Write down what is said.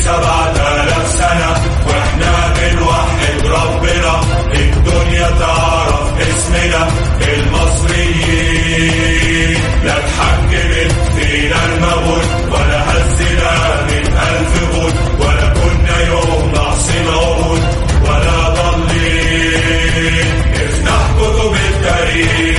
سبعة آلاف سنة واحنا بنوحد ربنا الدنيا تعرف اسمنا المصريين لا اتحكمت فينا الموت ولا هزنا من ألف غول ولا كنا يوم نعصي العهود ولا ضالين افتح كتب التاريخ